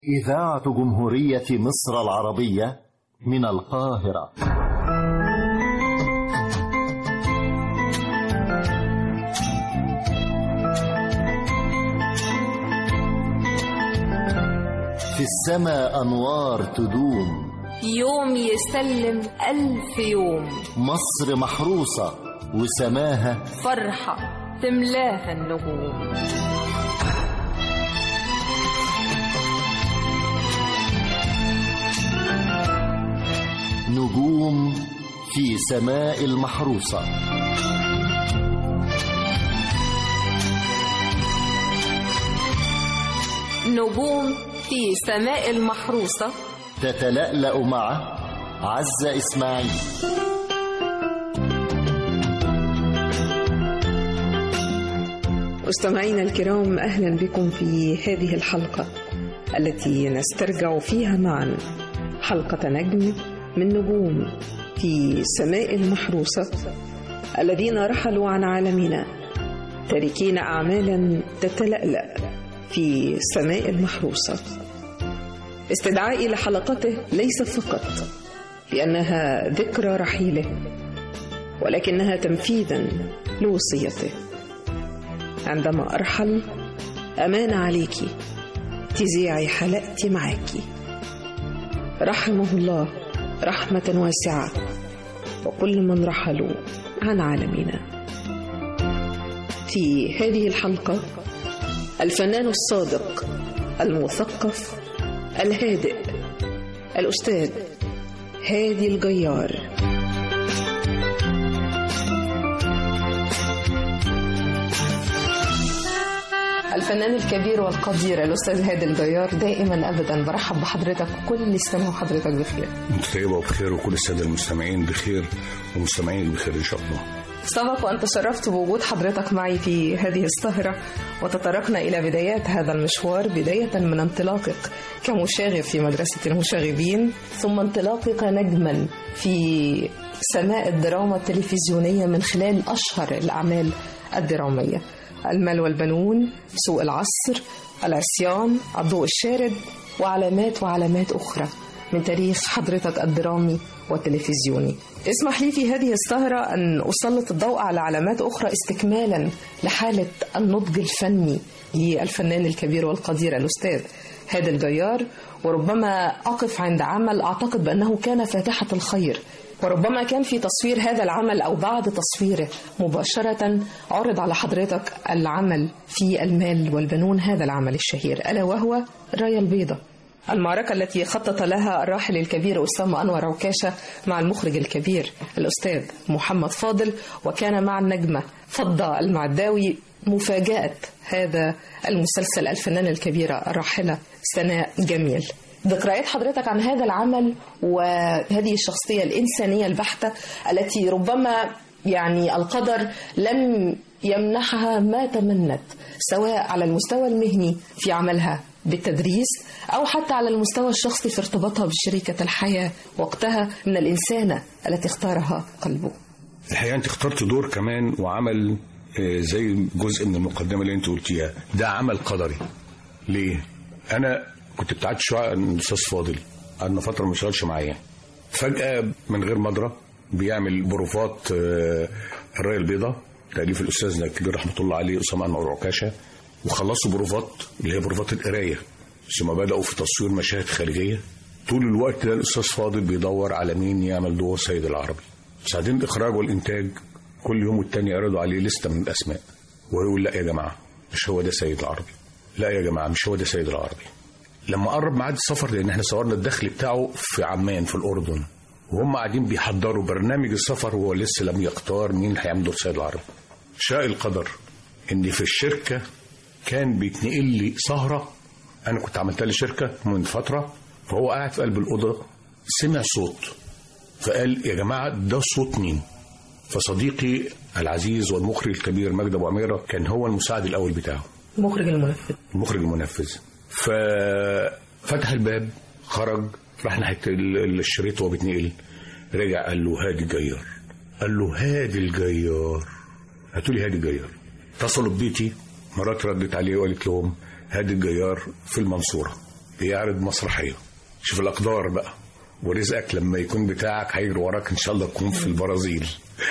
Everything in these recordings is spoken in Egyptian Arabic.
إذاعة جمهورية مصر العربية من القاهرة في السماء أنوار تدوم يوم يسلم ألف يوم مصر محروسة وسماها فرحة تملاها النجوم نجوم في سماء المحروسة نجوم في سماء المحروسة تتلألأ مع عزة إسماعيل مستمعينا الكرام اهلا بكم في هذه الحلقه التي نسترجع فيها معا حلقه نجم من نجوم في سماء المحروسه الذين رحلوا عن عالمنا تاركين اعمالا تتلالا في سماء المحروسه استدعائي لحلقته ليس فقط لانها ذكرى رحيله ولكنها تنفيذا لوصيته عندما أرحل أمان عليكي تذيعي حلقتي معاكي رحمه الله رحمة واسعة وكل من رحلوا عن عالمنا في هذه الحلقة الفنان الصادق المثقف الهادئ الأستاذ هادي الجيار الفنان الكبير والقدير الأستاذ هادي الجيار دائما أبدا برحب بحضرتك كل سنة وحضرتك بخير انت طيبه وبخير وكل الساده المستمعين بخير ومستمعين بخير ان شاء الله سبق وأن تشرفت بوجود حضرتك معي في هذه السهرة وتطرقنا إلى بدايات هذا المشوار بداية من انطلاقك كمشاغب في مدرسة المشاغبين ثم انطلاقك نجما في سماء الدراما التلفزيونية من خلال أشهر الأعمال الدرامية المال والبنون سوق العصر العصيان الضوء الشارد وعلامات وعلامات أخرى من تاريخ حضرتك الدرامي والتلفزيوني اسمح لي في هذه السهرة أن أسلط الضوء على علامات أخرى استكمالا لحالة النضج الفني للفنان الكبير والقدير الأستاذ هادي الجيار وربما أقف عند عمل أعتقد بأنه كان فاتحة الخير وربما كان في تصوير هذا العمل أو بعد تصويره مباشرة عرض على حضرتك العمل في المال والبنون هذا العمل الشهير ألا وهو الراية البيضاء المعركة التي خطط لها الراحل الكبير أسامة أنور عكاشة مع المخرج الكبير الأستاذ محمد فاضل وكان مع النجمة فضة المعداوي مفاجأة هذا المسلسل الفنانة الكبيرة الراحلة سناء جميل ذكريات حضرتك عن هذا العمل وهذه الشخصية الإنسانية البحتة التي ربما يعني القدر لم يمنحها ما تمنت سواء على المستوى المهني في عملها بالتدريس أو حتى على المستوى الشخصي في ارتباطها بشريكة الحياة وقتها من الإنسانة التي اختارها قلبه الحقيقه انت اخترت دور كمان وعمل آه، زي جزء من المقدمه اللي انت قلتيها ده عمل قدري ليه انا كنت ابتعدت شويه عن الاستاذ فاضل قعدنا فتره ما اشتغلش معايا فجاه من غير مدرة بيعمل بروفات آه، الرايه البيضاء تاليف الاستاذ الكبير رحمه الله عليه اسامه انور عكاشه وخلصوا بروفات اللي هي بروفات القرايه ثم بداوا في تصوير مشاهد خارجيه طول الوقت ده الاستاذ فاضل بيدور على مين يعمل دور سيد العربي ساعتين الاخراج والانتاج كل يوم والتاني يعرضوا عليه لسته من الاسماء ويقول لا يا جماعه مش هو ده سيد العربي لا يا جماعه مش هو ده سيد العربي لما قرب ميعاد السفر لان احنا صورنا الدخل بتاعه في عمان في الاردن وهم قاعدين بيحضروا برنامج السفر وهو لسه لم يختار مين اللي هيعمل دور سيد العربي شاء القدر ان في الشركه كان بيتنقل لي سهره انا كنت عملتها لي شركه من فتره فهو قاعد في قلب الاوضه سمع صوت فقال يا جماعه ده صوت مين فصديقي العزيز والمخرج الكبير مجدي ابو عميره كان هو المساعد الاول بتاعه المخرج المنفذ المخرج المنفذ ففتح الباب خرج راح ناحيه ال- الشريط وهو بيتنقل رجع قال له هادي الجيار قال له هادي الجيار هاتوا لي هادي الجيار اتصلوا ببيتي مرات ردت عليه وقالت لهم هادي الجيار في المنصوره بيعرض مسرحيه شوف الاقدار بقى ورزقك لما يكون بتاعك هيجري وراك ان شاء الله تكون في البرازيل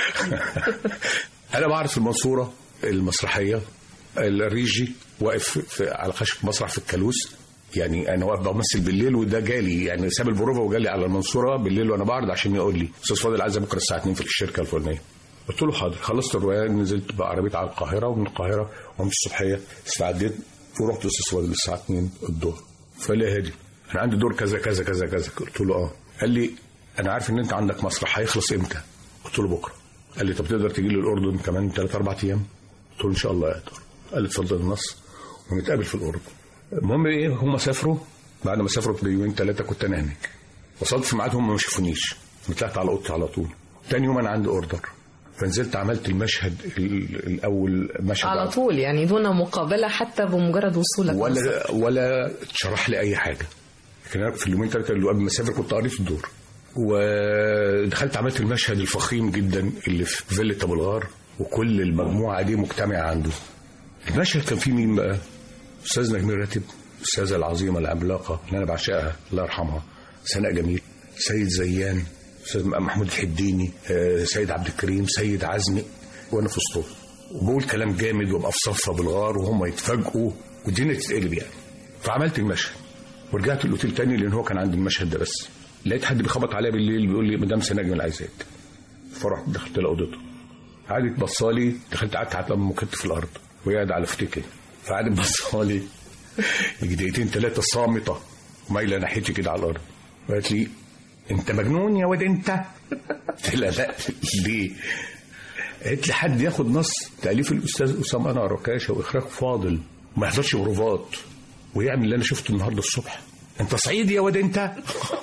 انا بعرض في المنصوره المسرحيه الريجي واقف في على خشب مسرح في الكالوس يعني انا واقف بمثل بالليل وده جالي يعني ساب البروفا وجالي على المنصوره بالليل وانا بعرض عشان يقول لي استاذ فاضل عايز بكره الساعه 2 في الشركه الفلانيه قلت له حاضر خلصت الروايه نزلت بعربيه على القاهره ومن القاهره قمت الصبحيه استعديت ورحت استاذ فاضل الساعه 2 الظهر فقال لي يا هادي انا عندي دور كذا كذا كذا كذا قلت له اه قال لي انا عارف ان انت عندك مسرح هيخلص امتى قلت له بكره قال لي طب تقدر تجي لي الاردن كمان 3 4 ايام قلت له ان شاء الله اقدر قال لي اتفضل النص ونتقابل في الاردن المهم ايه هم سافروا بعد ما سافروا بيومين ثلاثه كنت انا هناك وصلت في ميعادهم ما شافونيش طلعت على اوضتي على طول تاني يوم انا عندي اوردر فنزلت عملت المشهد ال- الاول مشهد على طول يعني دون مقابلة حتى بمجرد وصولك مصر. ولا ولا اتشرح لي اي حاجه لكن انا في اليومين ثلاثه اللي قبل ما اسافر كنت قريت الدور ودخلت عملت المشهد الفخيم جدا اللي في فيلا ابو الغار وكل المجموعه دي مجتمعه عنده المشهد كان فيه مين بقى استاذ نجميل راتب الاستاذه العظيمه العملاقه اللي انا بعشقها الله يرحمها سناء جميل سيد زيان استاذ محمود الحديني آه، سيد عبد الكريم سيد عزمي وانا في وسطهم وبقول كلام جامد وابقى في صفه بالغار وهم يتفاجئوا والدنيا تتقلب يعني فعملت المشهد ورجعت الاوتيل تاني لان هو كان عندي المشهد ده بس لقيت حد بيخبط عليا بالليل بيقول لي مدام سناء جميل عايزاك فرحت دخلت لاوضته قعدت بصالي دخلت قعدت على مكت في الارض وهي قاعده على فتكه فقعدت بصالي يجي دقيقتين ثلاثه صامته مايله ناحيتي كده على الارض قالت لي انت مجنون يا واد انت قلت لها لا ليه قالت لي حد ياخد نص تاليف الاستاذ اسامه انور ركاشه واخراج فاضل وما يحضرش بروفات ويعمل اللي انا شفته النهارده الصبح انت صعيدي يا واد انت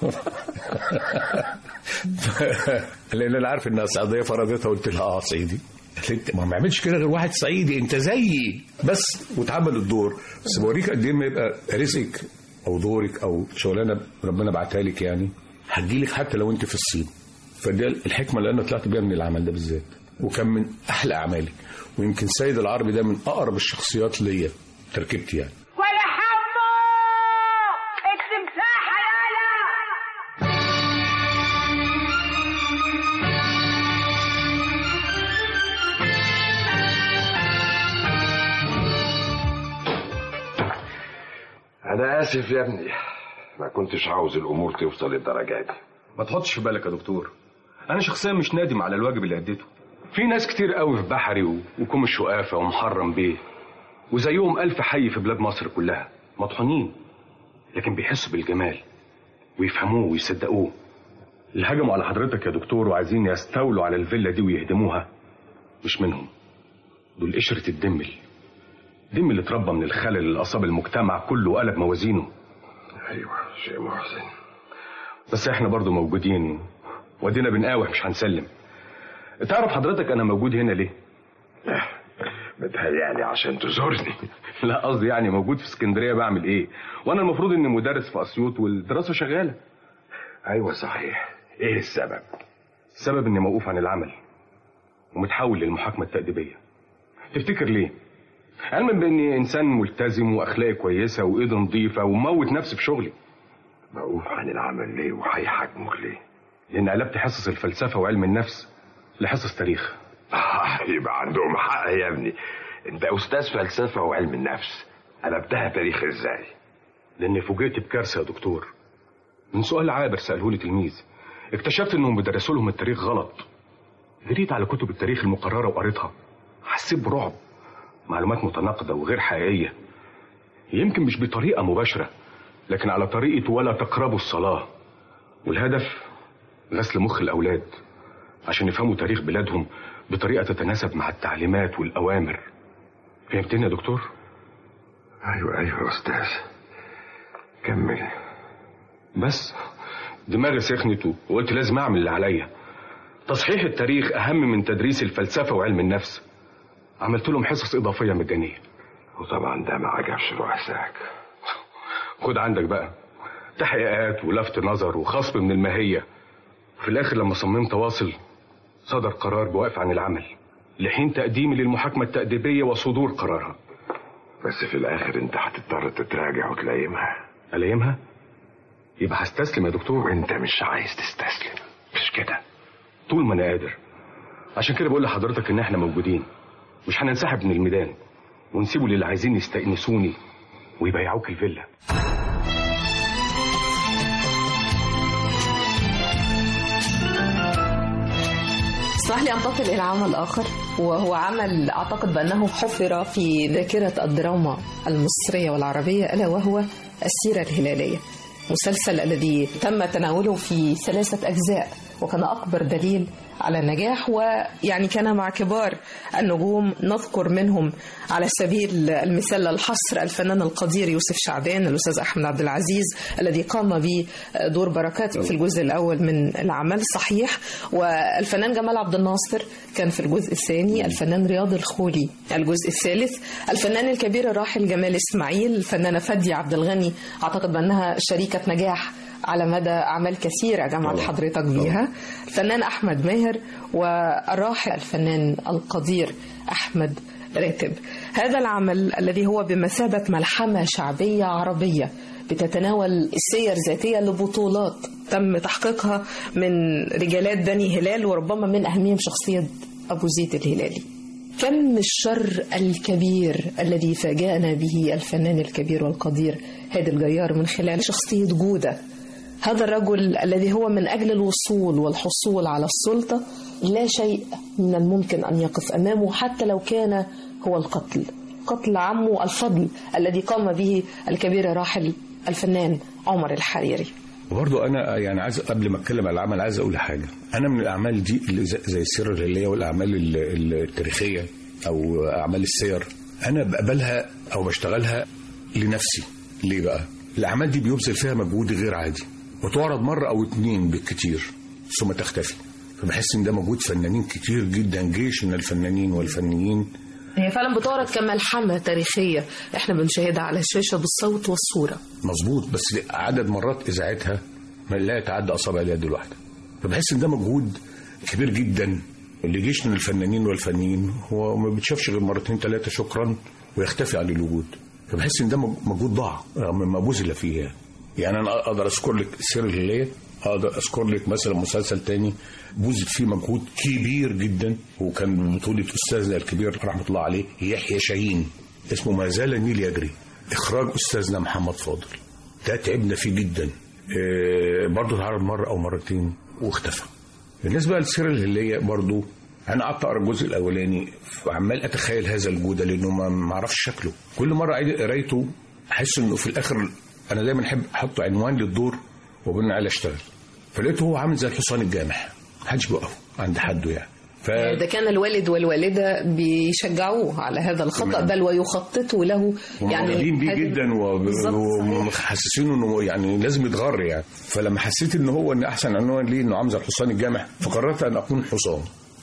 لان انا عارف انها صعيديه فرضتها قلت لها اه صعيدي قالت لي ما بيعملش كده غير واحد صعيدي انت زيي بس واتعمل الدور بس بوريك قد ايه ما يبقى رزقك او دورك او شغلانه ربنا بعتها لك يعني هتجيلك حتى لو انت في الصين فدي الحكمه اللي انا طلعت بيها من العمل ده بالذات وكان من احلى اعمالي ويمكن سيد العربي ده من اقرب الشخصيات ليا تركيبتي يعني ولا حمو التمساح يالا أنا آسف يا ابني ما كنتش عاوز الأمور توصل للدرجة دي ما تحطش في بالك يا دكتور انا شخصيا مش نادم على الواجب اللي اديته في ناس كتير قوي في بحري و- وكوم الشقافه ومحرم بيه وزيهم الف حي في بلاد مصر كلها مطحونين لكن بيحسوا بالجمال ويفهموه ويصدقوه اللي هجموا على حضرتك يا دكتور وعايزين يستولوا على الفيلا دي ويهدموها مش منهم دول قشرة الدمل دم اللي اتربى من الخلل اللي أصاب المجتمع كله وقلب موازينه أيوة شيء محسن بس احنا برضو موجودين ودينا بنقاوح مش هنسلم تعرف حضرتك انا موجود هنا ليه متهيألي عشان تزورني لا قصدي يعني موجود في اسكندريه بعمل ايه وانا المفروض اني مدرس في اسيوط والدراسه شغاله أيوة صحيح إيه السبب؟ السبب اني موقوف عن العمل ومتحول للمحاكمه التأديبيه تفتكر ليه علما باني انسان ملتزم واخلاقي كويسه وايدي نظيفه وموت نفسي في شغلي موقوف عن العمل ليه وهيحاكموك ليه؟ لان قلبت حصص الفلسفه وعلم النفس لحصص تاريخ آه يبقى عندهم حق يا ابني أنت أستاذ فلسفة وعلم النفس قلبتها تاريخ إزاي؟ لاني فوجئت بكارثه يا دكتور من سؤال عابر ساله لي تلميذ اكتشفت انهم بيدرسوا لهم التاريخ غلط جريت على كتب التاريخ المقرره وقريتها حسيت برعب معلومات متناقضه وغير حقيقيه يمكن مش بطريقه مباشره لكن على طريقه ولا تقربوا الصلاه والهدف غسل مخ الاولاد عشان يفهموا تاريخ بلادهم بطريقه تتناسب مع التعليمات والاوامر فهمتني يا دكتور أيوة أيوة يا أستاذ كمل بس دماغي سخنت وقلت لازم اعمل اللي عليا تصحيح التاريخ اهم من تدريس الفلسفه وعلم النفس عملت لهم حصص اضافيه مجانيه وطبعا ده ما عجبش رؤساك خد عندك بقى تحقيقات ولفت نظر وخصم من الماهيه في الاخر لما صممت واصل صدر قرار بوقف عن العمل لحين تقديمي للمحاكمه التاديبيه وصدور قرارها بس في الآخر أنت هتضطر تتراجع وتلايمها الايمها يبقى هستسلم يا دكتور وانت مش عايز تستسلم مش كده طول ما انا قادر عشان كده بقول لحضرتك ان احنا موجودين مش هننسحب من الميدان ونسيبه للي عايزين يستأنسوني ويبيعوك الفيلا اسمح لي انتقل الى عمل اخر وهو عمل اعتقد بانه حفر في ذاكره الدراما المصريه والعربيه الا وهو السيره الهلاليه مسلسل الذي تم تناوله في ثلاثه اجزاء وكان اكبر دليل على النجاح ويعني كان مع كبار النجوم نذكر منهم على سبيل المثال الحصر الفنان القدير يوسف شعبان الاستاذ احمد عبد العزيز الذي قام بدور بركات في الجزء الاول من العمل صحيح والفنان جمال عبد الناصر كان في الجزء الثاني الفنان رياض الخولي الجزء الثالث الفنان الكبير الراحل جمال اسماعيل الفنانه فاديه عبد الغني اعتقد بانها شريكه نجاح على مدى أعمال كثيرة جمعت حضرتك بيها الفنان أحمد ماهر والراحل الفنان القدير أحمد راتب هذا العمل الذي هو بمثابة ملحمة شعبية عربية بتتناول السير ذاتية لبطولات تم تحقيقها من رجالات بني هلال وربما من أهمهم شخصية أبو زيد الهلالي كم الشر الكبير الذي فاجأنا به الفنان الكبير والقدير هادي الجيار من خلال شخصية جودة هذا الرجل الذي هو من أجل الوصول والحصول على السلطة لا شيء من الممكن أن يقف أمامه حتى لو كان هو القتل قتل عمه الفضل الذي قام به الكبير راحل الفنان عمر الحريري وبرضه انا يعني عايز قبل ما اتكلم على العمل عايز اقول حاجه انا من الاعمال دي اللي زي زي السيره الهلاليه والاعمال ال- التاريخيه او اعمال السير انا بقبلها او بشتغلها لنفسي ليه بقى الاعمال دي بيبذل فيها مجهود غير عادي وتعرض مره او اتنين بالكتير ثم تختفي فبحس ان ده مجهود فنانين كتير جدا جيش من الفنانين والفنيين هي فعلا بتعرض كملحمة تاريخية احنا بنشاهدها على الشاشة بالصوت والصورة مظبوط بس عدد مرات اذاعتها ما لا يتعدى اصابع اليد الواحده فبحس ان ده مجهود كبير جدا اللي جيش من الفنانين والفنيين هو ما بيتشافش غير مرتين ثلاثه شكرا ويختفي عن الوجود فبحس ان ده مجهود ضاع رغم ما بذل فيه يعني. يعني انا اقدر اذكر لك السيره الهلاليه اقدر اذكر لك مثلا مسلسل تاني بذل فيه مجهود كبير جدا وكان بطوله استاذنا الكبير رحمه الله عليه يحيى شاهين اسمه ما زال النيل يجري اخراج استاذنا محمد فاضل ده تعبنا فيه جدا إيه برضه اتعرض مره او مرتين واختفى بالنسبه للسيره الهلاليه برضه انا قعدت اقرا الجزء الاولاني وعمال اتخيل هذا الجوده لانه ما ما اعرفش شكله كل مره اعيد قرايته احس انه في الاخر انا دايما احب احط عنوان للدور وبناء عليه اشتغل فلقيته هو عامل زي الحصان الجامح محدش بيوقفه عند حده يعني ف... ده كان الوالد والوالدة بيشجعوه على هذا الخطأ تمام. بل ويخططوا له ومعجبين بيه هذه- جدا و- بالظبط، صحيح. ومحسسينه انه يعني لازم يتغر يعني فلما حسيت ان هو ان احسن عنوان ليه انه عامل زي الحصان الجامح فقررت ان اكون حصان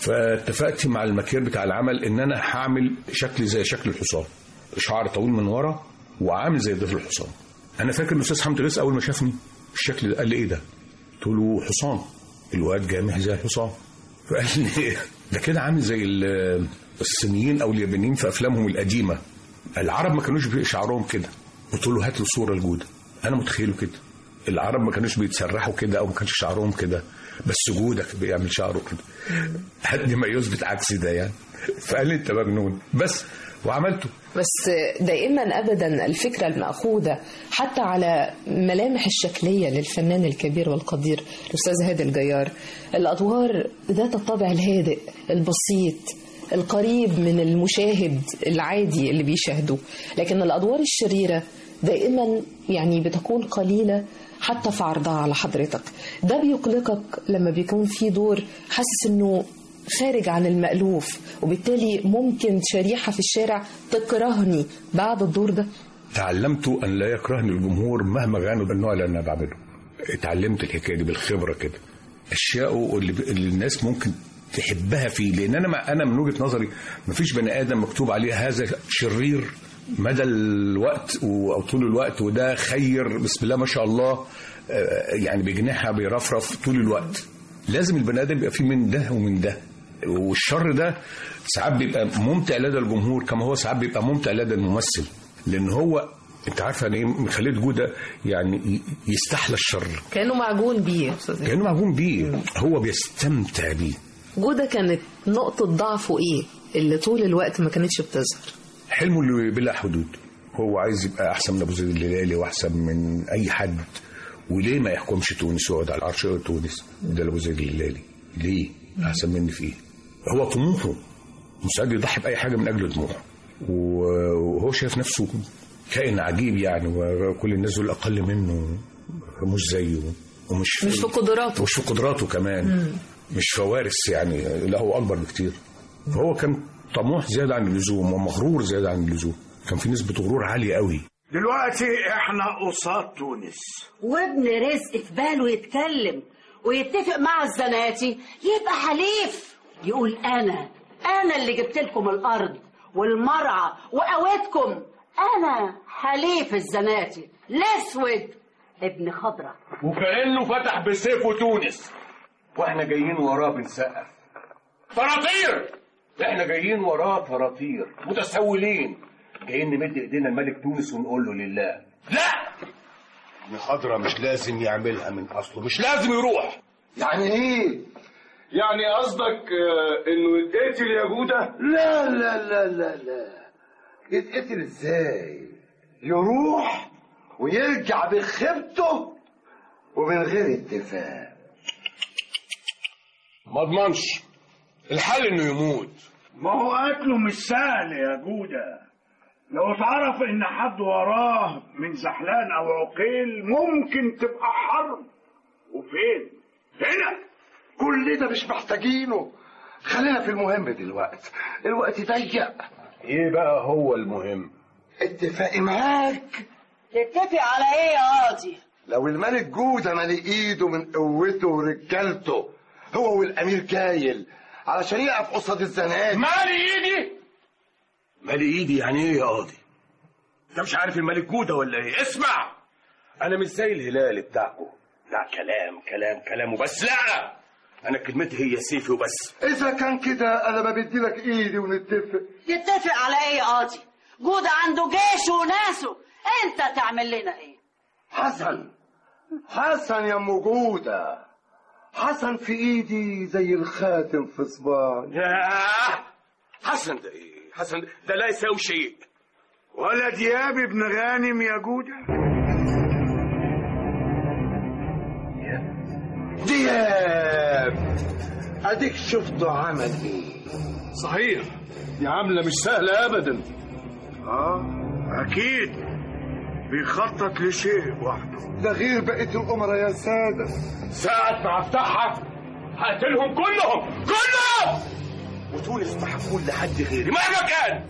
فاتفقت مع المكير بتاع العمل ان انا هعمل شكل زي شكل الحصان شعر طويل من ورا وعامل زي ضفر الحصان انا فاكر الاستاذ حمد رزق اول ما شافني الشكل ده قال لي ايه ده؟ قلت له حصان الواد جامح زي الحصان فقال لي ده كده عامل زي ال- الصينيين او اليابانيين في افلامهم القديمه العرب ما كانوش بي- شعرهم كده قلت له هات له صوره لجوده انا متخيله كده العرب ما كانوش بيتسرحوا كده او ما كانش شعرهم كده بس جوده بيعمل شعره كده حد ما يثبت عكس ده يعني فقال لي انت مجنون بس وعملته بس دائما ابدا الفكره الماخوذه حتى على ملامح الشكليه للفنان الكبير والقدير الاستاذ هادي الجيار الادوار ذات الطابع الهادئ البسيط القريب من المشاهد العادي اللي بيشاهده لكن الادوار الشريره دائما يعني بتكون قليله حتى في عرضها على حضرتك ده بيقلقك لما بيكون في دور حاسس انه خارج عن المألوف وبالتالي ممكن شريحة في الشارع تكرهني بعد الدور ده تعلمت ان لا يكرهني الجمهور مهما غنوا بالنوع اللي انا بعمله اتعلمت الحكايه دي بالخبره كده اشياء اللي, اللي الناس ممكن تحبها فيه لان انا ما انا من وجهه نظري ما فيش بني ادم مكتوب عليه هذا شرير مدى الوقت و- او طول الوقت وده خير بسم الله ما شاء الله آه، يعني بجناحها بيرفرف طول الوقت لازم البني ادم يبقى فيه من ده ومن ده والشر ده ساعات بيبقى ممتع لدى الجمهور كما هو ساعات بيبقى ممتع لدى الممثل لان هو انت عارفه يعني ايه خليت جوده يعني ي- يستحلى الشر كانه معجون بيه يا استاذ كانه معجون بيه هو بيستمتع بيه جوده كانت نقطه ضعفه ايه اللي طول الوقت ما كانتش بتظهر حلمه اللي بلا حدود هو عايز يبقى احسن من ابو زيد الهلالي واحسن من اي حد وليه ما يحكمش تونس ويقعد على عرش تونس ده ابو زيد الهلالي ليه احسن مني في ايه هو طموحه مستعد يضحي باي حاجه من اجل طموحه وهو شايف نفسه كائن عجيب يعني وكل الناس دول اقل منه مش زيه ومش مش في قدراته مش في قدراته كمان مش فوارس يعني لا هو اكبر بكتير فهو كان طموح زياده عن اللزوم ومغرور زياده عن اللزوم كان في نسبه غرور عاليه قوي دلوقتي احنا قصاد تونس وابن رزق في باله يتكلم ويتفق مع الزناتي يبقى حليف يقول انا انا اللي جبت لكم الارض والمرعى وقوتكم انا حليف الزناتي الاسود ابن خضره وكأنه فتح بسيفه تونس واحنا جايين وراه بنسقف فراتير احنا جايين وراه فراتير متسولين جايين نمد ايدينا لملك تونس ونقول له لله لا ابن خضرة مش لازم يعملها من اصله مش لازم يروح يعني ايه يعني قصدك انه يتقتل يا جودة لا لا لا لا لا يتقتل ازاي يروح ويرجع بخيبته ومن غير اتفاق ما اضمنش الحل انه يموت ما هو قتله مش سهل يا جودة لو اتعرف ان حد وراه من زحلان او عقيل ممكن تبقى حرب وفين هنا كل ده مش محتاجينه خلينا في المهم دلوقتي الوقت ضيق ايه بقى هو المهم اتفاقي معاك تتفق على ايه يا قاضي لو الملك جودة مالي ايده من قوته ورجالته هو والامير كايل علشان يقف قصاد الزناد مالي ايدي مالي ايدي يعني ايه يا قاضي انت مش عارف الملك جودة ولا ايه اسمع انا مش زي الهلال بتاعكم لا كلام كلام كلام وبس لا انا كلمتي هي سيفي وبس اذا كان كده انا ما بدي لك ايدي ونتفق تتفق على ايه يا قاضي جودة عنده جيش وناسه انت تعمل لنا ايه حسن حسن يا ام جودة حسن في ايدي زي الخاتم في صباعي ياه حسن ده ايه حسن ده لا يساوي شيء ولا دياب ابن غانم يا جودة دياب اديك شفته عمل ايه صحيح دي عامله مش سهله ابدا اه اكيد بيخطط لشيء وحده ده غير بقية الأمراء يا سادة ساعة ما افتحها هقتلهم كلهم كلهم وتونس ما هتكون لحد غيري مهما كان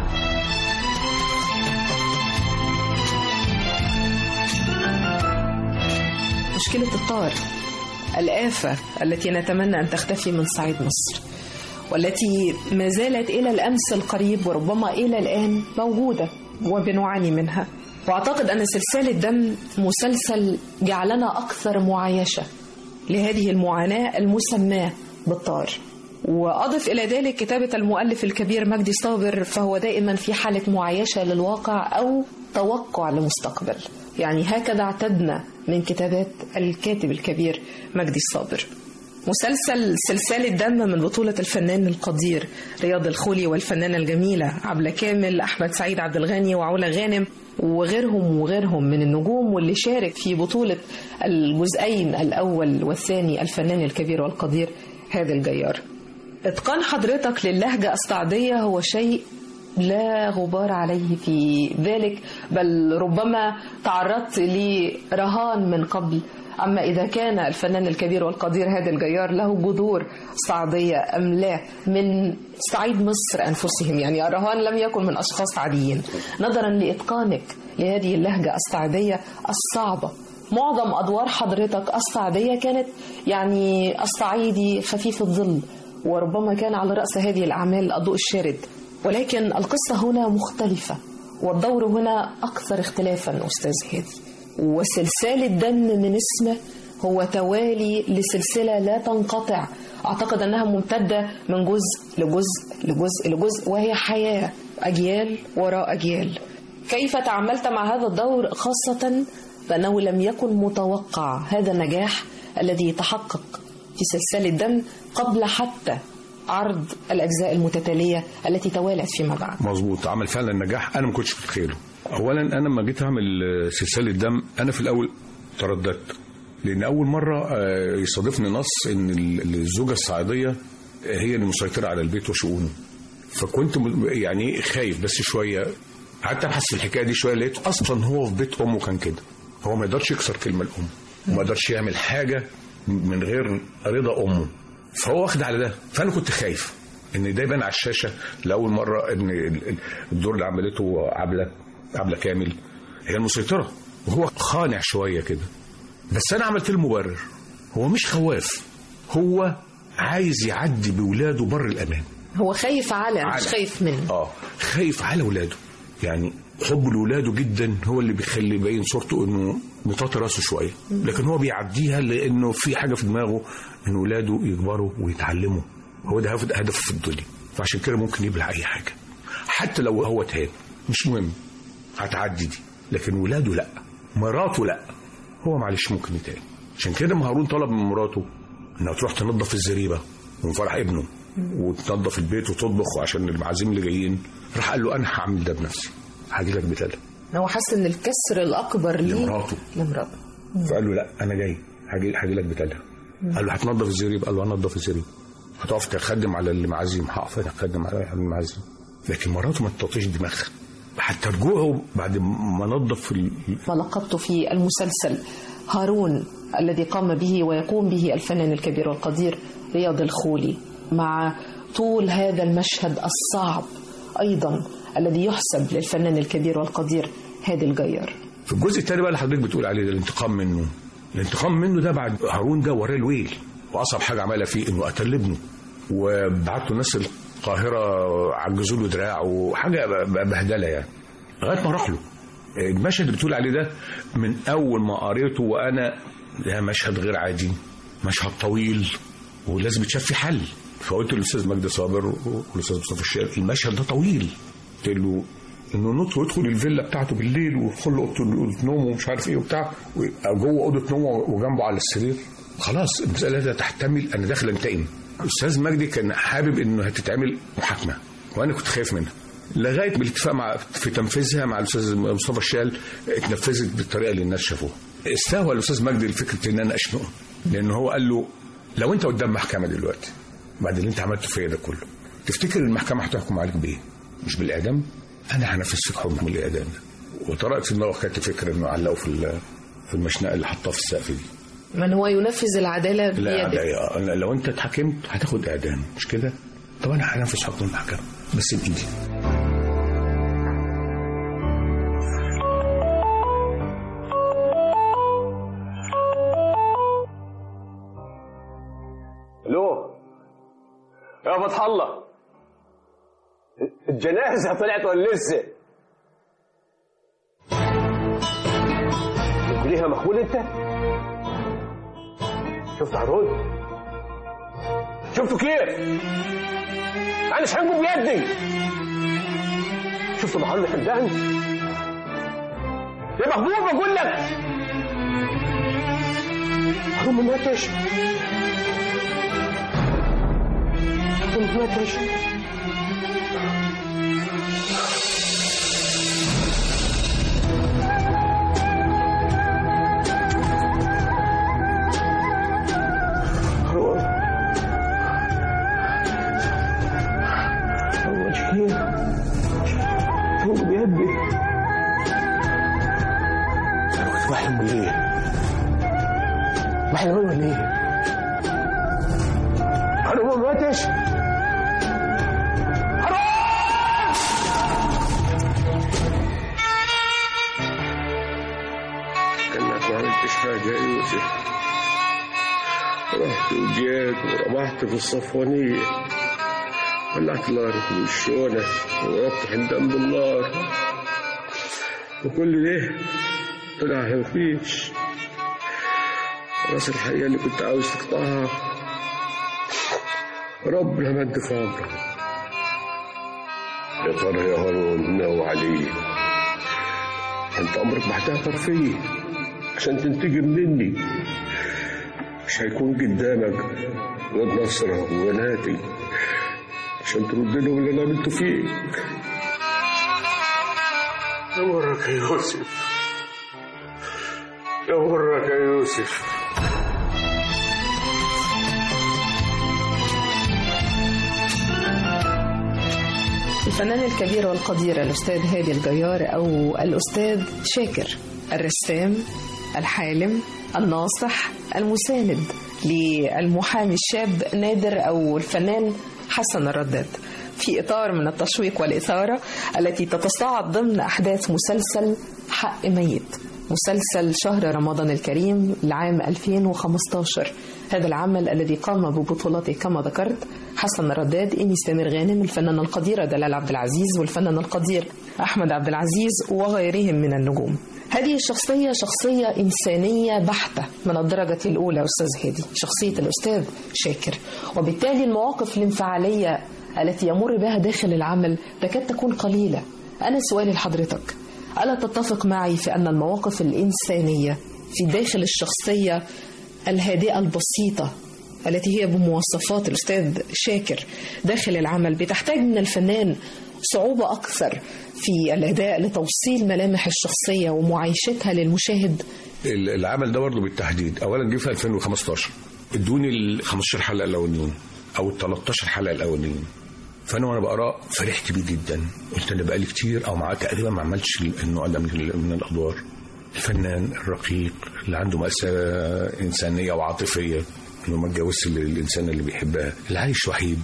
مشكلة الطار الآفة التي نتمنى أن تختفي من صعيد مصر والتي ما زالت إلى الأمس القريب وربما إلى الآن موجودة وبنعاني منها وأعتقد أن سلسال الدم مسلسل جعلنا أكثر معايشة لهذه المعاناة المسماة بالطار وأضف إلى ذلك كتابة المؤلف الكبير مجدي صابر فهو دائما في حالة معايشة للواقع أو توقع لمستقبل يعني هكذا اعتدنا من كتابات الكاتب الكبير مجدي الصابر مسلسل سلسال الدم من بطولة الفنان القدير رياض الخولي والفنانة الجميلة عبلة كامل أحمد سعيد عبد الغني وعلا غانم وغيرهم وغيرهم من النجوم واللي شارك في بطولة الجزئين الأول والثاني الفنان الكبير والقدير هذا الجيار إتقان حضرتك للهجة الصعيدية هو شيء لا غبار عليه في ذلك بل ربما تعرضت لرهان من قبل أما إذا كان الفنان الكبير والقدير هادي الجيار له جذور صعيدية أم لا من صعيد مصر أنفسهم يعني الرهان لم يكن من أشخاص عاديين نظرا لإتقانك لهذه اللهجة الصعيدية الصعبة معظم أدوار حضرتك الصعيدية كانت يعني الصعيدي خفيف الظل وربما كان على رأس هذه الأعمال الضوء الشارد ولكن القصة هنا مختلفة والدور هنا أكثر اختلافا أستاذ هادي وسلسال الدم من اسمه هو توالي لسلسلة لا تنقطع أعتقد أنها ممتدة من جزء لجزء لجزء لجزء وهي حياة أجيال وراء أجيال كيف تعاملت مع هذا الدور خاصة بأنه لم يكن متوقع هذا النجاح الذي تحقق في سلسلة دم قبل حتى عرض الأجزاء المتتالية التي توالت فيما بعد مظبوط عمل فعلا نجاح انا ما كنتش متخيله اولا انا لما جيت اعمل آه، سلسله دم انا في الاول ترددت لان اول مره آه، يصادفني نص ان ال- الزوجه الصعيديه هي اللي مسيطره على البيت وشؤونه فكنت م- يعني خايف بس شويه قعدت ابحث في الحكايه دي شويه لقيت اصلا هو في بيت امه كان كده هو ما يقدرش يكسر كلمه الام وما يقدرش يعمل حاجه من غير رضا امه فهو واخد على ده فانا كنت خايف ان ده يبان على الشاشه لاول مره ان ال- ال- الدور اللي عملته عبله عبله كامل هي المسيطره وهو خانع شويه كده بس انا عملت له مبرر هو مش خواف هو عايز يعدي بولاده بر الامان هو خايف على مش على. خايف منه اه خايف على ولاده يعني حب لولاده جدا هو اللي بيخلي يبين صورته انه مطاطي راسه شويه لكن هو بيعديها لانه في حاجه في دماغه ان ولاده يكبروا ويتعلموا هو ده هدف- هدفه في الدنيا فعشان كده ممكن يبلع اي حاجه حتى لو هو تهان مش مهم هتعدي دي لكن ولاده لا مراته لا هو معلش ممكن يتهان عشان كده ما هارون طلب من مراته انها تروح تنظف الزريبه من فرح ابنه وتنظف البيت وتطبخ عشان المعازيم اللي جايين راح قال له انا هعمل ده بنفسي هاجي لك بتالا هو حس ان الكسر الاكبر ليه لمراته. لمراته فقال له لا انا جاي هاجي هاجي لك بتالا قال له هتنظف الزريبه قال له هنظف الزريبه هتقف تخدم على المعازيم هقف انا اخدم على المعازيم لكن مراته ما تطيش دماغها حتى رجوعه بعد ما نظف ال- ما لقبت في المسلسل هارون الذي قام به ويقوم به الفنان الكبير والقدير رياض الخولي مع طول هذا المشهد الصعب أيضا الذي يحسب للفنان الكبير والقدير هادي الجيار في الجزء الثاني بقى اللي حضرتك بتقول عليه ده الانتقام منه الانتقام منه ده بعد هارون ده وراه الويل واصعب حاجه عملها فيه انه قتل ابنه وبعت له ناس القاهره عجزوا له دراعه وحاجه ب- بهدله يعني لغايه ما راح له المشهد اللي بتقول عليه ده من اول ما قريته وانا ده مشهد غير عادي مشهد طويل ولازم يتشاف فيه حل فقلت للاستاذ مجدي صابر والاستاذ مصطفى الشام المشهد ده طويل قلت له انه نط ويدخل الفيلا بتاعته بالليل ويدخل له اوضه أوضة نومه ومش عارف ايه وبتاع ويبقى جوه اوضه نومه وجنبه على السرير خلاص المساله لا تحتمل انا داخل انتقم الاستاذ مجدي كان حابب انه هتتعمل محاكمه وانا كنت خايف منها لغايه بالاتفاق مع في تنفيذها مع الاستاذ مصطفى الشال اتنفذت بالطريقه اللي الناس شافوها استهوى الاستاذ مجدي لفكره ان انا اشنقه لان هو قال له لو انت قدام محكمه دلوقتي بعد اللي انت عملته فيا ده كله تفتكر المحكمه هتحكم عليك بايه؟ مش بالاعدام؟ انا هنفذ فيك حكم الاعدام ده وطرقت في دماغه كانت فكره انه علقه في ال- في المشنقه اللي حطها في السقف دي من هو ينفذ العدالة لا بيده لا لا، لو انت اتحكمت هتاخد اعدام مش كده؟ طب انا هنفذ حكم المحكمه بس بايدي الو يا فتح الله الجنازه طلعت ولا لسه؟ انت ليها مقبول انت؟ شفت هارون؟ شفتوا كيف؟ انا مش هنقوم بيدي شفتوا محمد الحمدان؟ يا مقبول بقول لك هارون ما ماتش هارون ما ماتش هارون هارون شكيل فوق بيدي انا كنت بحلم ولا ايه؟ بحلم ولا ايه؟ هارون ما ماتش كانك ما عملتش حاجة يا يوسف رحت وجيت ورمحت في الصفوانية ولعت نار في الشونة ووضح الدم بالنار وكل ده طلع مفيش راس الحقيقة اللي كنت عاوز تقطعها ربنا مد في عمرك يا ترى يا هارون ناوي عليه انت عمرك ما هتعثر فيا عشان تنتجم مني مش هيكون قدامك واد نصرة وبناتي عشان ترد لهم اللي انا عملته فيك يا مرك يا يوسف يا مرك يا يوسف الفنان الكبير والقدير الأستاذ هادي الجيار أو الأستاذ شاكر الرسام الحالم الناصح المساند للمحامي الشاب نادر أو الفنان حسن الرداد في إطار من التشويق والإثارة التي تتصاعد ضمن أحداث مسلسل حق ميت مسلسل شهر رمضان الكريم لعام 2015 هذا العمل الذي قام ببطولته كما ذكرت حسن الرداد إيمي سمير غانم الفنانة القديرة دلال عبد العزيز والفنان القدير أحمد عبد العزيز وغيرهم من النجوم هذه الشخصية شخصية إنسانية بحتة من الدرجة الأولى أستاذ هادي شخصية الأستاذ شاكر وبالتالي المواقف الانفعالية التي يمر بها داخل العمل تكاد تكون قليلة أنا سؤالي لحضرتك ألا تتفق معي في أن المواقف الإنسانية في داخل الشخصية الهادئة البسيطة التي هي بمواصفات الأستاذ شاكر داخل العمل بتحتاج من الفنان صعوبة أكثر في الأداء لتوصيل ملامح الشخصية ومعايشتها للمشاهد ال- العمل ده برضه بالتحديد اولا جه في 2015 ادوني ال 15 حلقه الاولانيين او ال 13 حلقه الاولانيين فانا وانا بقرا فرحت بيه جدا قلت انا بقالي كتير او معاه تقريبا ما عملتش النوع ده من, ال- من الادوار الفنان الرقيق اللي عنده مأساة إنسانية وعاطفية انه ما اتجوزش ال- الانسان اللي بيحبها اللي عايش وحيد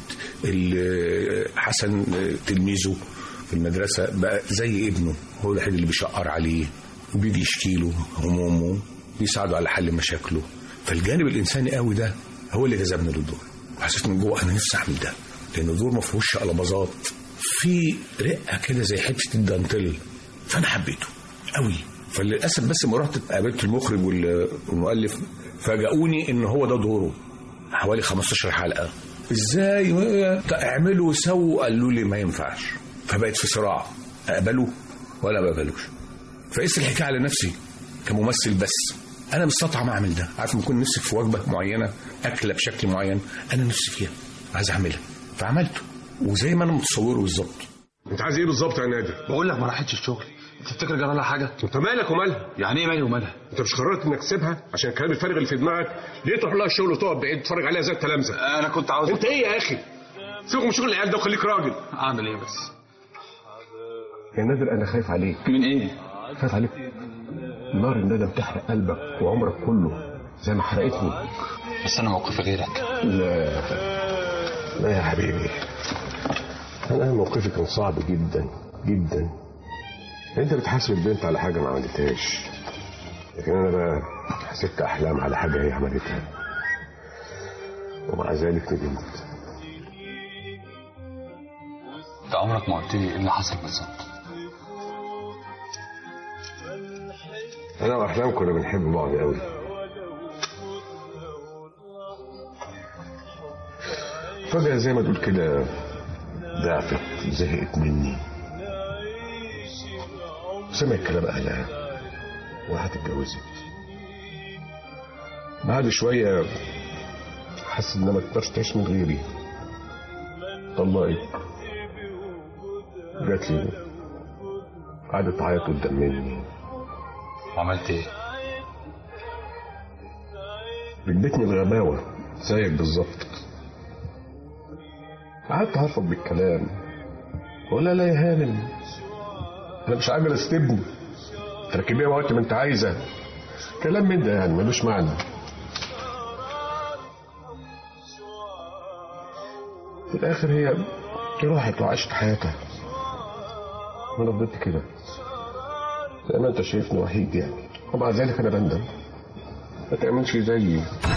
اللي حسن تلميذه في المدرسه بقى زي ابنه هو الوحيد اللي بيشقر عليه وبيجي يشكي له همومه بيساعده على حل مشاكله فالجانب الانساني قوي ده هو اللي جذبني للدور وحسيت من جوه انا نفسي اعمل ده لان الدور ما فيهوش قلبظات في رقه كده زي حته الدانتيل فانا حبيته قوي فللاسف بس لما رحت قابلت المخرج وال- والمؤلف فاجئوني ان هو ده دوره حوالي 15 حلقه ازاي اعملوا وسووا قالوا لي ما ينفعش فبقيت في صراع اقبله ولا ما اقبلوش فقست الحكايه على نفسي كممثل بس انا مستطعم اعمل ده عارف لما يكون نفسك في وجبه معينه اكله بشكل معين انا نفسي فيها عايز اعملها فعملته وزي ما انا متصوره بالظبط انت عايز ايه بالظبط يا نادر؟ بقول لك ما راحتش الشغل تفتكر جرى لها حاجه انت مالك ومالها؟ يعني ايه مالي ومالها انت مش قررت انك تسيبها عشان الكلام الفارغ اللي في دماغك ليه تروح لها الشغل وتقعد بعيد تتفرج عليها زي التلامذه انا كنت عاوز انت ايه يا اخي سيبك من شغل العيال ده وخليك راجل اعمل ايه بس يا نادر انا خايف عليك من ايه خايف عليك نار الندم تحرق قلبك وعمرك كله زي ما حرقتني بس انا موقفي غيرك لا لا يا حبيبي انا موقفي كان صعب جدا جدا انت بتحاسب البنت على حاجه ما عملتهاش لكن انا بقى حسبت احلام على حاجه هي عملتها ومع ذلك ندمت انت عمرك ما قلت لي ايه اللي حصل بالظبط انا واحلام كنا بنحب بعض قوي فجأة زي ما تقول كده ضعفت زهقت مني سمعت كلام أهلها وراحت اتجوزت بعد شوية حست إنها ما تقدرش تعيش من غيري طلقت جات لي قعدت تعيط قدام مني وعملت ايه ادتني الغباوة زيك بالظبط قعدت هرفض بالكلام ولا لا يا هانم انا مش عاجل استبني تركبيها وقت ما انت عايزه كلام من ده يعني ملوش معنى في الاخر هي راحت وعاشت حياتها وانا فضلت كده زي ما انت شايفني وحيد يعني ومع ذلك انا بندم ما تعملش زيي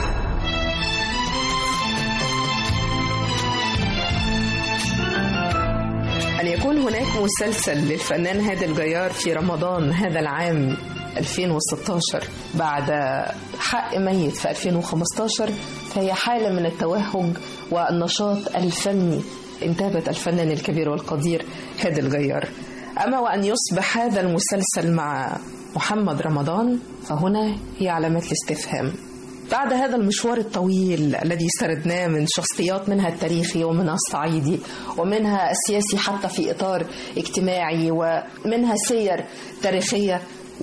أن يكون هناك مسلسل للفنان هادي الجيار في رمضان هذا العام 2016 بعد حق ميت في 2015 فهي حالة من التوهج والنشاط الفني انتابت الفنان الكبير والقدير هادي الجيار أما وأن يصبح هذا المسلسل مع محمد رمضان فهنا هي علامات الاستفهام بعد هذا المشوار الطويل الذي سردناه من شخصيات منها التاريخي ومنها الصعيدي ومنها السياسي حتى في إطار اجتماعي ومنها سير تاريخية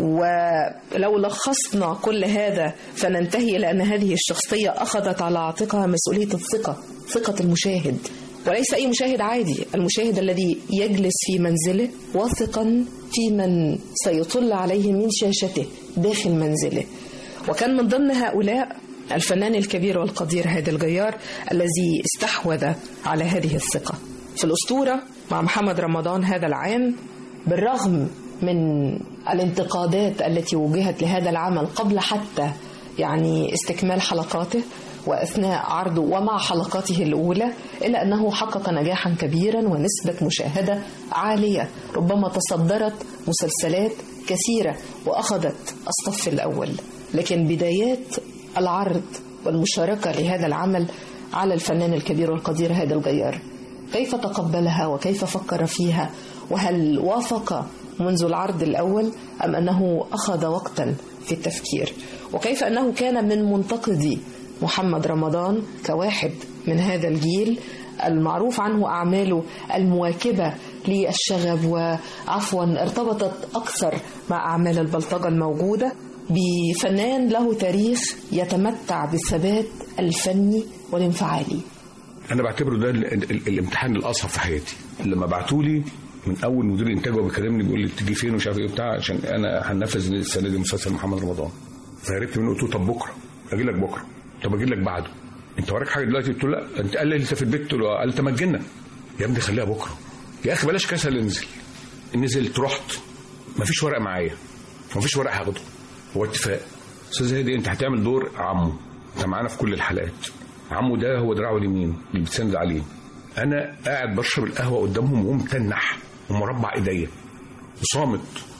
ولو لخصنا كل هذا فننتهي إلى أن هذه الشخصية أخذت على عاتقها مسؤولية الثقة ثقة المشاهد وليس أي مشاهد عادي المشاهد الذي يجلس في منزله واثقا في من سيطل عليه من شاشته داخل منزله وكان من ضمن هؤلاء الفنان الكبير والقدير هادي الجيار الذي استحوذ على هذه الثقة في الأسطورة مع محمد رمضان هذا العام بالرغم من الانتقادات التي وجهت لهذا العمل قبل حتى يعني استكمال حلقاته واثناء عرضه ومع حلقاته الاولى الا انه حقق نجاحا كبيرا ونسبه مشاهده عاليه ربما تصدرت مسلسلات كثيره واخذت الصف الاول لكن بدايات العرض والمشاركه لهذا العمل على الفنان الكبير والقدير هذا الجيار كيف تقبلها وكيف فكر فيها وهل وافق منذ العرض الأول أم أنه أخذ وقتا في التفكير وكيف أنه كان من منتقدي محمد رمضان كواحد من هذا الجيل المعروف عنه أعماله المواكبة للشغب وعفوا ارتبطت أكثر مع أعمال البلطجة الموجودة بفنان له تاريخ يتمتع بالثبات الفني والانفعالي انا بعتبره ده ال- ال- الامتحان الاصعب في حياتي لما بعتوا لي من اول مدير انتاج هو بيكلمني بيقول لي تيجي فين ومش عارف ايه بتاع عشان انا هنفذ السنه دي مسلسل محمد رمضان فهربت منه قلت له طب بكره اجي لك بكره طب اجي لك بعده انت وراك حاجه دلوقتي قلت له لا انت قال لي انت في البيت قلت له قال انت مجننا يا ابني خليها بكره يا اخي بلاش كسل انزل نزلت رحت مفيش ورق معايا مفيش ورق هاخده هو اتفاق استاذ هادي انت هتعمل دور عمو انت معانا في كل الحلقات عمو ده هو دراعه اليمين اللي بتسند عليه انا قاعد بشرب القهوه قدامهم وهو متنح ومربع ايديا وصامت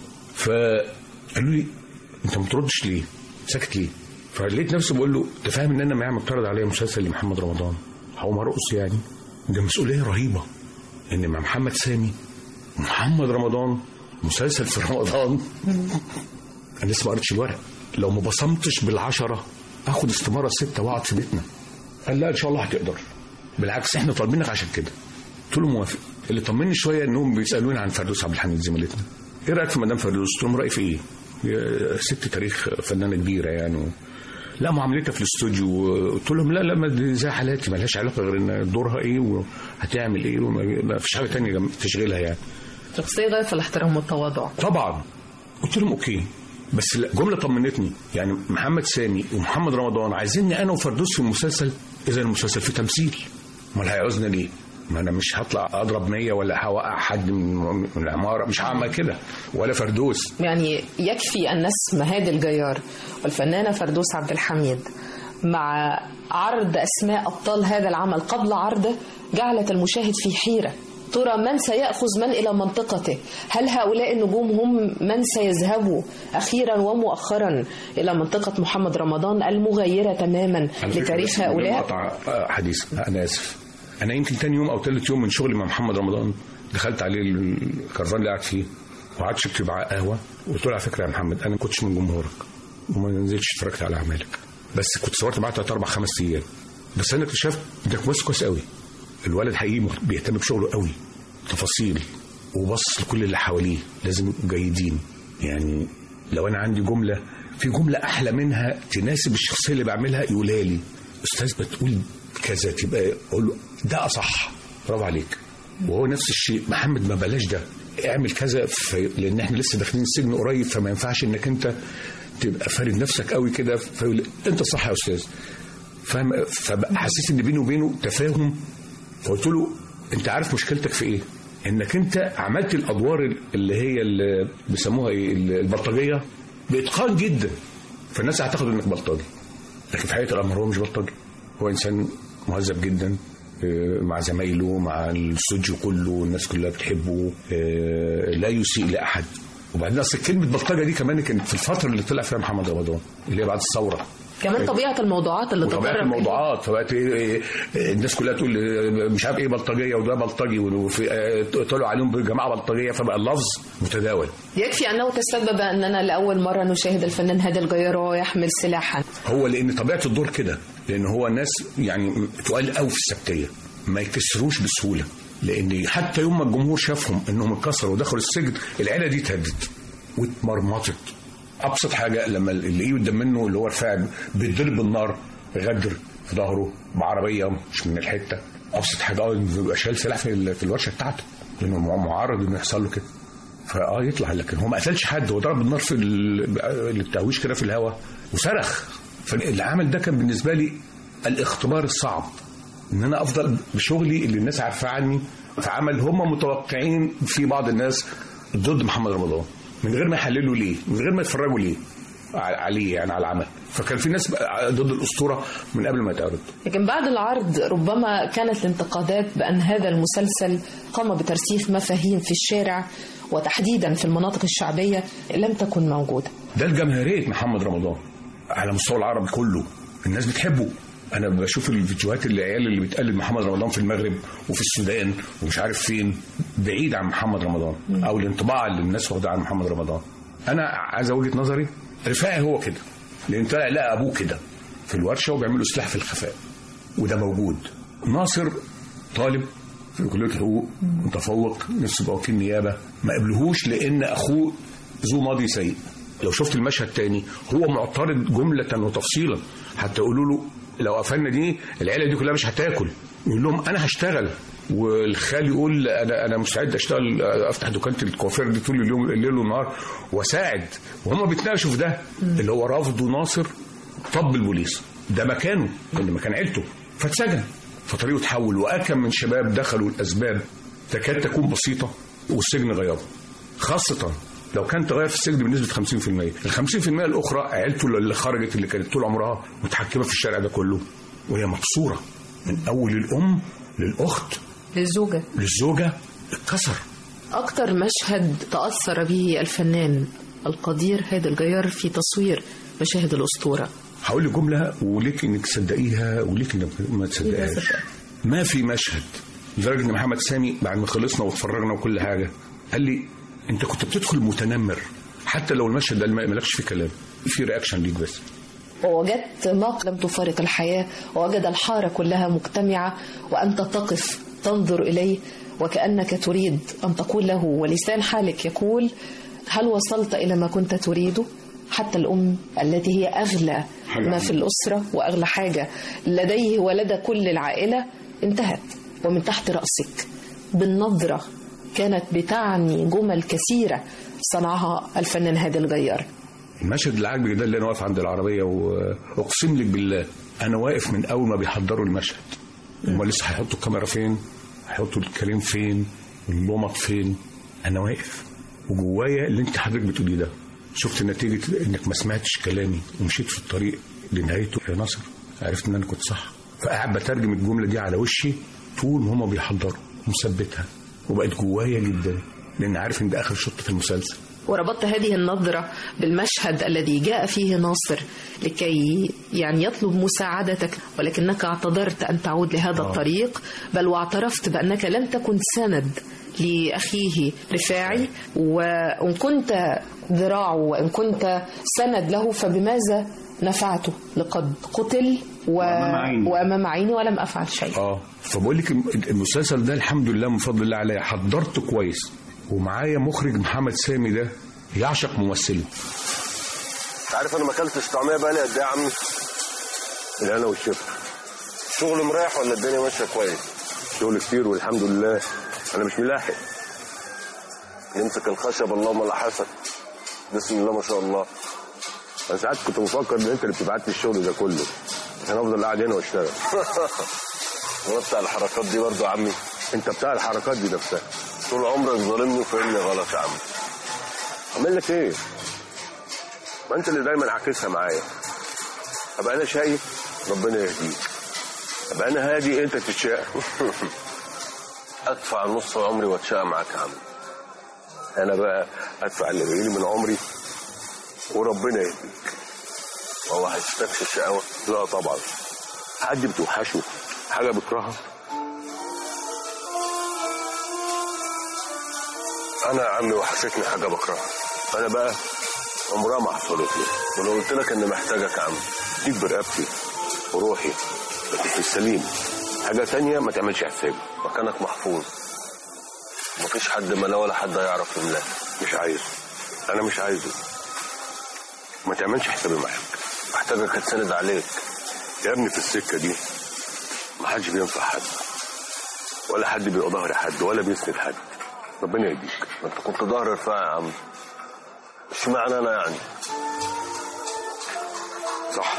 فقالوا لي انت ما بتردش ليه؟ ساكت ليه؟ فلقيت نفسي بقول له انت فاهم ان انا معايا مقترض عليا مسلسل لمحمد رمضان هقوم ارقص يعني ده مسؤوليه رهيبه ان مع محمد سامي ومحمد رمضان مسلسل في رمضان انا لسه ما قريتش الورق لو ما بصمتش بالعشره اخد استماره سته واقعد في بيتنا قال لا ان شاء الله هتقدر بالعكس احنا طالبينك عشان كده قلت له موافق اللي طمني شويه انهم بيسالوني عن فردوس عبد الحميد زميلتنا ايه رايك في مدام فردوس قلت لهم رايي في ايه يا ست تاريخ فنانه كبيره يعني و... لا معاملتها في الاستوديو قلت لهم لا لا ما دي زي حالاتي ما لهاش علاقه غير ان دورها ايه وهتعمل ايه وما ما فيش حاجه تانية جنب- تشغلها يعني شخصية غاية في الاحترام والتواضع طبعا قلت لهم اوكي بس لا، جمله طمنتني يعني محمد سامي ومحمد رمضان عايزيني انا وفردوس في المسلسل اذا المسلسل فيه تمثيل امال هيعوزنا ليه؟ ما انا مش هطلع اضرب مية ولا هوقع حد من من العماره مش هعمل كده ولا فردوس يعني يكفي أن نسمع هادي الجيار والفنانة فردوس عبد الحميد مع عرض أسماء أبطال هذا العمل قبل عرضه جعلت المشاهد في حيرة ترى من سيأخذ من إلى منطقته هل هؤلاء النجوم هم من سيذهبوا أخيرا ومؤخرا إلى منطقة محمد رمضان المغيرة تماما على فكرة لتاريخ بس هؤلاء مقطع آه، حديث انا اسف انا يمكن تاني يوم او ثالث يوم من شغلي مع محمد رمضان دخلت عليه الكرفان اللي قاعد فيه وقعدت شربت معاه قهوه وقلت له على فكره يا محمد انا ما كنتش من جمهورك وما نزلتش اتفرجت على اعمالك بس كنت صورت معاه ثلاث اربع خمس ايام بس انا اكتشفت ده كويس كويس قوي الولد حقيقي بيهتم بشغله قوي تفاصيل وبص لكل اللي حواليه لازم يبقوا جيدين يعني لو انا عندي جمله في جمله احلى منها تناسب الشخصيه اللي بعملها يقولها لي استاذ بتقول كذا تبقى اقول له ده اصح برافو عليك وهو نفس الشيء محمد ما بلاش ده اعمل كذا في لان احنا لسه داخلين السجن قريب فما ينفعش انك انت تبقى فارد نفسك قوي كده فيقول انت صح يا استاذ فاهم فحسيت ان بيني وبينه تفاهم فقلت له انت عارف مشكلتك في ايه؟ انك انت عملت الادوار اللي هي اللي بيسموها ايه البلطجيه باتقان جدا فالناس هتاخد انك بلطجي لكن في حقيقه الامر هو مش بلطجي هو انسان مهذب جدا آه، مع زمايله مع الاستوديو كله الناس كلها بتحبه آه، لا يسيء لاحد وبعدين اصل كلمه بلطجه دي كمان كانت في الفتره اللي طلع فيها محمد رمضان اللي هي بعد الثوره كمان طبيعه الموضوعات اللي وطبيعه تطرق الموضوعات فبقت إيه إيه الناس كلها تقول إيه مش عارف ايه بلطجيه وده بلطجي وفي آه، طلعوا عليهم بجماعه بلطجيه فبقى اللفظ متداول يكفي انه تسبب اننا لاول مره نشاهد الفنان هادي الجيار وهو يحمل سلاحا هو لان طبيعه الدور كده لان هو الناس يعني تقال قوي في السبتيه ما يكسروش بسهوله لان حتى يوم ما الجمهور شافهم انهم اتكسروا ودخلوا السجن العيله دي اتهدت واتمرمطت ابسط حاجه لما اللي ايه قدام منه اللي هو رفاعي بيتضرب بالنار غدر في ظهره بعربيه مش من الحته ابسط حاجه اه إنه يبقى شايل سلاح في ال- في الورشه بتاعته لانه مع- معرض انه يحصل له كده فاه يطلع لكن هو ما قتلش حد هو ضرب النار في ال- التهويش كده في الهواء وصرخ فالعمل ده كان بالنسبه لي الاختبار الصعب ان انا افضل بشغلي اللي الناس عارفاه عني في عمل هم متوقعين في بعض الناس ضد محمد رمضان من غير ما يحللوا ليه من غير ما يتفرجوا ليه ع- عليه يعني على العمل فكان في ناس بقى ضد الاسطوره من قبل ما يتعرض لكن بعد العرض ربما كانت الانتقادات بأن هذا المسلسل قام بترسيخ مفاهيم في الشارع وتحديدا في المناطق الشعبية لم تكن موجودة ده الجماهيريه محمد رمضان على مستوى العرب كله الناس بتحبه انا بشوف الفيديوهات اللي العيال اللي بتقلد محمد رمضان في المغرب وفي السودان ومش عارف فين بعيد عن محمد رمضان او الانطباع اللي الناس واخده عن محمد رمضان انا عايز وجهه نظري رفاعي هو كده لان طلع لقى ابوه كده في الورشه وبيعملوا سلاح في الخفاء وده موجود ناصر طالب في كليه الحقوق متفوق نفسه يبقى وكيل نيابه ما قبلهوش لان اخوه ذو ماضي سيء لو شفت المشهد تاني هو معترض جمله وتفصيلا حتى يقولوا له لو قفلنا دي العيله دي كلها مش هتاكل يقول لهم انا هشتغل والخال يقول انا انا مستعد اشتغل افتح دكانه الكوافير دي طول اليوم الليل والنهار واساعد وهم بيتناقشوا في ده اللي هو رافضه ناصر طب البوليس ده مكانه كان مكان عيلته فاتسجن فطريقه اتحول واكم من شباب دخلوا الاسباب تكاد تكون بسيطه والسجن غيره خاصه لو كان تغير في السجن بنسبه 50% ال 50% الاخرى عيلته اللي خرجت اللي كانت طول عمرها متحكمه في الشارع ده كله وهي مكسوره من اول الام للاخت للزوجة للزوجه اتكسر أكتر مشهد تأثر به الفنان القدير هادي الجيار في تصوير مشاهد الأسطورة هقول لك جمله وليك انك تصدقيها وليك انك ما تصدقهاش ما في مشهد لدرجه ان محمد سامي بعد ما خلصنا واتفرجنا وكل حاجه قال لي انت كنت بتدخل متنمر حتى لو المشهد ده ما مالكش فيه كلام في رياكشن ليك بس ووجدت ما لم تفارق الحياة ووجد الحارة كلها مجتمعة وأنت تقف تنظر إليه وكأنك تريد أن تقول له ولسان حالك يقول هل وصلت إلى ما كنت تريده حتى الأم التي هي أغلى ما في الأسرة وأغلى حاجة لديه ولدى كل العائلة انتهت ومن تحت رأسك بالنظرة كانت بتعني جمل كثيرة صنعها الفنان هادي الجيار المشهد اللي عاجبك ده اللي انا واقف عند العربيه واقسم لك بالله انا واقف من اول ما بيحضروا المشهد هم لسه هيحطوا الكاميرا فين هيحطوا الكريم فين اللمط فين انا واقف وجوايا اللي انت حضرتك بتقوليه ده شفت نتيجه انك ما سمعتش كلامي ومشيت في الطريق لنهايته يا ناصر عرفت ان انا كنت صح فقاعد بترجم الجمله دي على وشي طول ما هم بيحضروا مثبتها وبقت جوايا جدا لان عارف ان ده اخر شوط في المسلسل وربطت هذه النظرة بالمشهد الذي جاء فيه ناصر لكي يعني يطلب مساعدتك ولكنك اعتذرت أن تعود لهذا آه. الطريق بل واعترفت بأنك لم تكن سند لأخيه رفاعي وإن كنت ذراعه وإن كنت سند له فبماذا نفعته لقد قتل و... وأمام عيني. وأمام عيني ولم أفعل شيء اه فبقول لك المسلسل ده الحمد لله من فضل الله عليا حضرته كويس ومعايا مخرج محمد سامي ده يعشق ممثله انت عارف انا ما اكلتش طعميه بقالي قد ايه يا عمي؟ الانا والشفا الشغل مريح ولا الدنيا ماشيه كويس؟ شغل كتير والحمد لله انا مش ملاحق يمسك الخشب اللهم لا حسن بسم الله ما شاء الله انا ساعات كنت مفكر ان انت اللي بتبعت لي الشغل ده كله عشان افضل قاعد هنا واشتغل وانا بتاع الحركات دي برضه يا عمي انت بتاع الحركات دي نفسها طول عمرك ظالمني وفاهمني غلط يا عمي اعمل لك ايه؟ ما انت اللي دايما عاكسها معايا ابقى انا شايف ربنا يهديك ابقى انا هادي انت تتشاء ادفع نص عمري واتشاء معاك يا عم انا بقى ادفع اللي بيجيلي من عمري وربنا يهديك هو هيستكفي الشقاوة؟ لا طبعا حد بتوحشه حاجة بكرهها أنا يا عمي وحشتني حاجة بكرهها أنا بقى عمرها ما حصلت لي ولو قلت لك إني محتاجك يا عم ديك برقبتي وروحي لكن في السليم حاجة تانية ما تعملش حسابي مكانك محفوظ مفيش حد ملا ولا حد هيعرف يملاك مش عايزه أنا مش عايزه ما تعملش حسابي معاك محتاجك اتسند عليك يا ابني في السكة دي ما حدش بينفع حد ولا حد بيبقى ظهر حد ولا بيسند حد ربنا يهديك ما انت كنت ظهر رفاع يا عم اشمعنى انا يعني صح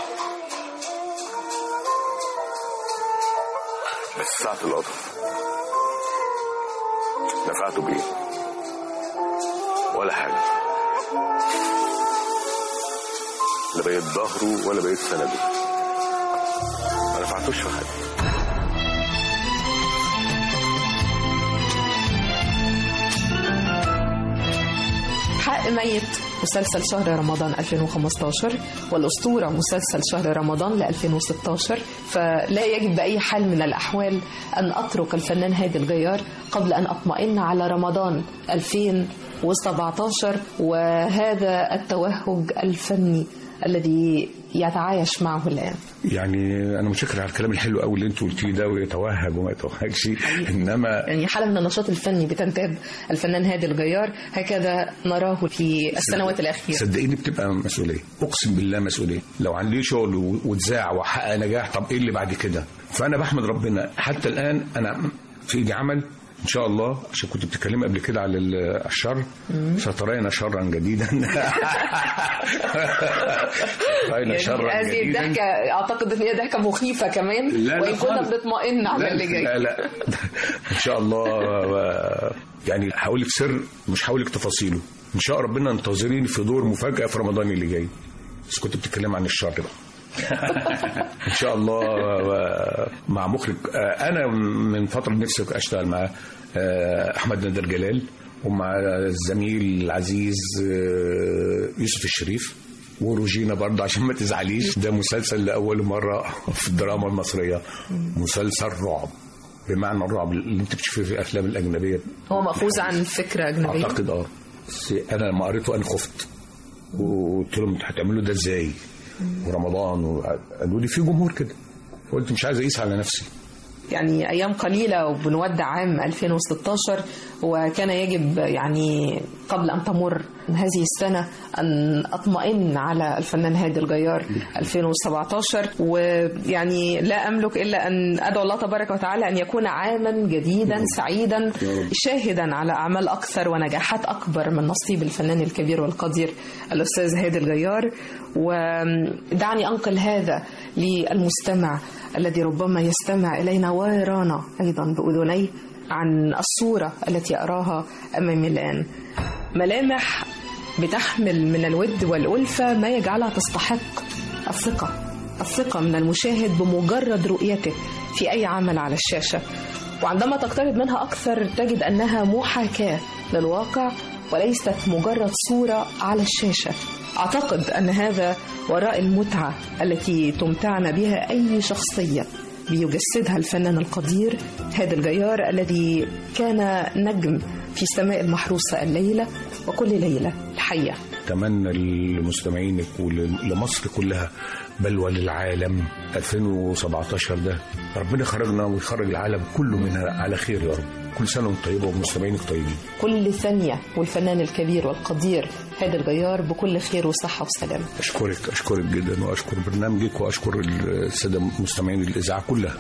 بس ساعة القطر دفعته بإيه؟ ولا حاجة لا بقيت ظهره ولا بقيت سنده ما نفعتوش في حاجة حق ميت مسلسل شهر رمضان 2015 والأسطورة مسلسل شهر رمضان ل 2016 فلا يجب بأي حال من الأحوال أن أترك الفنان هادي الغيار قبل أن أطمئن على رمضان 2017 وهذا التوهج الفني الذي يتعايش معه الآن يعني انا متشكر على الكلام الحلو قوي اللي انت قلتيه ده ويتوهج وما يتوهجش انما يعني حالة من النشاط الفني بتنتاب الفنان هادي الغيار هكذا نراه في السنوات الأخيرة صدقيني بتبقى مسؤوليه اقسم بالله مسؤوليه لو عندي شغل و- واتذاع وحقق نجاح طب ايه اللي بعد كده فانا بحمد ربنا حتى الان انا في ايدي عمل ان شاء الله عشان كنت بتتكلمي قبل كده على ال- الشر سترين شرا جديدا سترين يعني شرا هذه جديدا الضحكة أعتقد أن هي ضحكة مخيفة كمان لا، لا وإن كنا خالص. بنطمئن على لا اللي جاي لا لا ان شاء الله آه، يعني هقول لك سر مش هقول لك تفاصيله ان شاء ربنا انتظريني في دور مفاجاه في رمضان اللي جاي بس كنت بتتكلم عن الشر بقى ان شاء الله آه، مع مخرج آه، انا من فتره نفسي اشتغل مع آه، احمد نادر جلال ومع الزميل العزيز آه، يوسف الشريف وروجينا برضه عشان ما تزعليش ده مسلسل لأول مرة في الدراما المصرية مسلسل رعب بمعنى الرعب اللي انت بتشوفيه في الافلام الاجنبيه هو مأخوذ عن فكرة أجنبية اعتقد اه بس انا لما قريته انا خفت وقلت لهم انتوا هتعملوا ده ازاي ورمضان وقالوا لي في جمهور كده فقلت مش عايز اقيس على نفسي يعني أيام قليلة وبنودع عام 2016 وكان يجب يعني قبل أن تمر هذه السنة أن أطمئن على الفنان هادي الغيار 2017 ويعني لا أملك إلا أن أدعو الله تبارك وتعالى أن يكون عاما جديدا سعيدا شاهدا على أعمال أكثر ونجاحات أكبر من نصيب الفنان الكبير والقدير الأستاذ هادي الغيار ودعني أنقل هذا للمستمع الذي ربما يستمع إلينا ويرانا أيضا بأذنيه عن الصورة التي أراها أمامي الآن ملامح بتحمل من الود والألفة ما يجعلها تستحق الثقة الثقة من المشاهد بمجرد رؤيته في أي عمل على الشاشة وعندما تقترب منها أكثر تجد أنها محاكاة للواقع وليست مجرد صورة على الشاشة أعتقد أن هذا وراء المتعة التي تمتعنا بها أي شخصية بيجسدها الفنان القدير هادي الجيار الذي كان نجم في سماء المحروسة الليلة وكل ليلة الحية اتمنى لمستمعينك ولمصر كلها بل وللعالم 2017 ده ربنا يخرجنا ويخرج العالم كله منها على خير يا رب كل سنه وانت طيبه ومستمعينك طيبين كل ثانية والفنان الكبير والقدير هادي الجيار بكل خير وصحة وسلامة اشكرك اشكرك جدا واشكر برنامجك واشكر الساده مستمعين الاذاعه كلها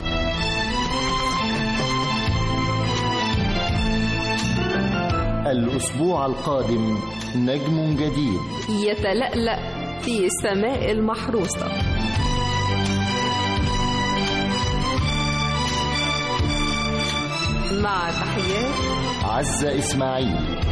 الأسبوع القادم نجم جديد يتلألأ في سماء المحروسة مع تحيات عزة إسماعيل